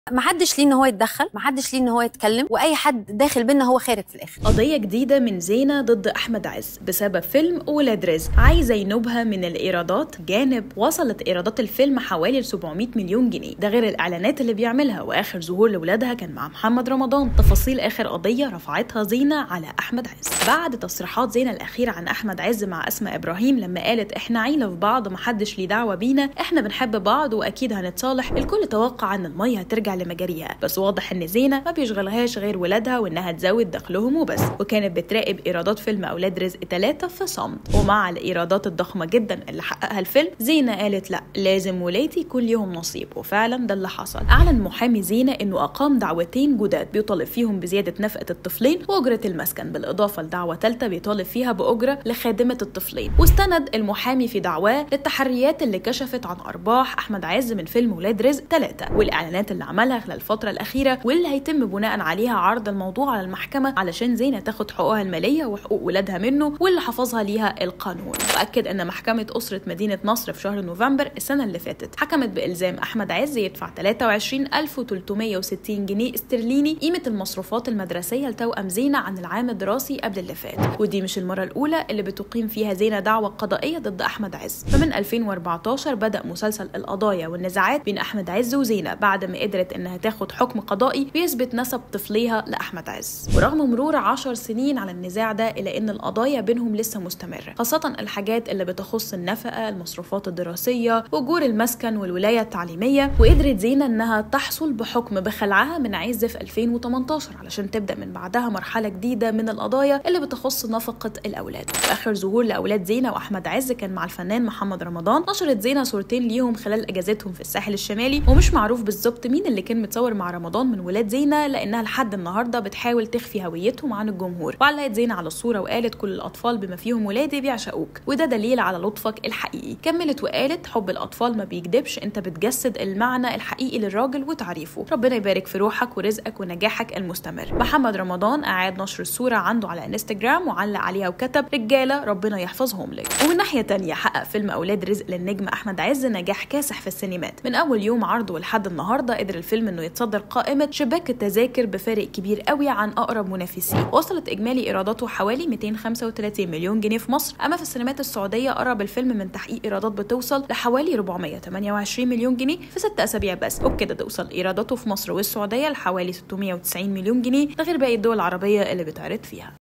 محدش ليه ان هو يتدخل محدش ليه ان هو يتكلم واي حد داخل بينا هو خارج في الاخر قضية جديدة من زينة ضد أحمد عز بسبب فيلم ولاد رزق عايزة ينوبها من الإيرادات جانب وصلت إيرادات الفيلم حوالي 700 مليون جنيه ده غير الإعلانات اللي بيعملها وآخر ظهور لولادها كان مع محمد رمضان تفاصيل آخر قضية رفعتها زينة على أحمد عز بعد تصريحات زينة الأخيرة عن أحمد عز مع أسماء إبراهيم لما قالت إحنا عيلة في بعض محدش ليه دعوة بينا إحنا بنحب بعض وأكيد هنتصالح الكل توقع إن المية هترجع لمجاريها بس واضح ان زينه ما بيشغلهاش غير ولادها وانها تزود دخلهم وبس وكانت بتراقب ايرادات فيلم اولاد رزق ثلاثة في صمت ومع الايرادات الضخمه جدا اللي حققها الفيلم زينه قالت لا لازم ولادي يكون ليهم نصيب وفعلا ده اللي حصل اعلن محامي زينه انه اقام دعوتين جداد بيطالب فيهم بزياده نفقه الطفلين واجره المسكن بالاضافه لدعوه ثالثه بيطالب فيها باجره لخادمه الطفلين واستند المحامي في دعواه للتحريات اللي كشفت عن ارباح احمد عز من فيلم ولاد رزق ثلاثة والاعلانات اللي عملها خلال الفتره الاخيره واللي هيتم بناء عليها عرض الموضوع على المحكمه علشان زينه تاخد حقوقها الماليه وحقوق ولادها منه واللي حفظها ليها القانون واكد ان محكمه اسره مدينه نصر في شهر نوفمبر السنه اللي فاتت حكمت بالزام احمد عز يدفع 23360 جنيه استرليني قيمه المصروفات المدرسيه لتوأم زينه عن العام الدراسي قبل اللي فات ودي مش المره الاولى اللي بتقيم فيها زينه دعوه قضائيه ضد احمد عز فمن 2014 بدا مسلسل القضايا والنزاعات بين احمد عز وزينه بعد ما قدرت انها تاخد حكم قضائي بيثبت نسب طفليها لاحمد عز ورغم مرور عشر سنين على النزاع ده الا ان القضايا بينهم لسه مستمره خاصه الحاجات اللي بتخص النفقه المصروفات الدراسيه اجور المسكن والولايه التعليميه وقدرت زينه انها تحصل بحكم بخلعها من عز في 2018 علشان تبدا من بعدها مرحله جديده من القضايا اللي بتخص نفقه الاولاد واخر ظهور لاولاد زينه واحمد عز كان مع الفنان محمد رمضان نشرت زينه صورتين ليهم خلال اجازتهم في الساحل الشمالي ومش معروف بالظبط مين اللي كان متصور مع رمضان من ولاد زينه لانها لحد النهارده بتحاول تخفي هويتهم عن الجمهور وعلقت زينه على الصوره وقالت كل الاطفال بما فيهم ولادي بيعشقوك وده دليل على لطفك الحقيقي كملت وقالت حب الاطفال ما بيكدبش انت بتجسد المعنى الحقيقي للراجل وتعريفه ربنا يبارك في روحك ورزقك ونجاحك المستمر محمد رمضان اعاد نشر الصوره عنده على انستجرام وعلق عليها وكتب رجاله ربنا يحفظهم لك ومن ناحيه تانية حقق فيلم اولاد رزق للنجم احمد عز نجاح كاسح في السينمات من اول يوم عرضه لحد النهارده قدر الفيلم انه يتصدر قائمه شباك التذاكر بفارق كبير قوي عن اقرب منافسيه وصلت اجمالي ايراداته حوالي 235 مليون جنيه في مصر اما في السينمات السعوديه قرب الفيلم من تحقيق ايرادات بتوصل لحوالي 428 مليون جنيه في ست اسابيع بس وبكده توصل ايراداته في مصر والسعوديه لحوالي 690 مليون جنيه ده غير باقي الدول العربيه اللي بتعرض فيها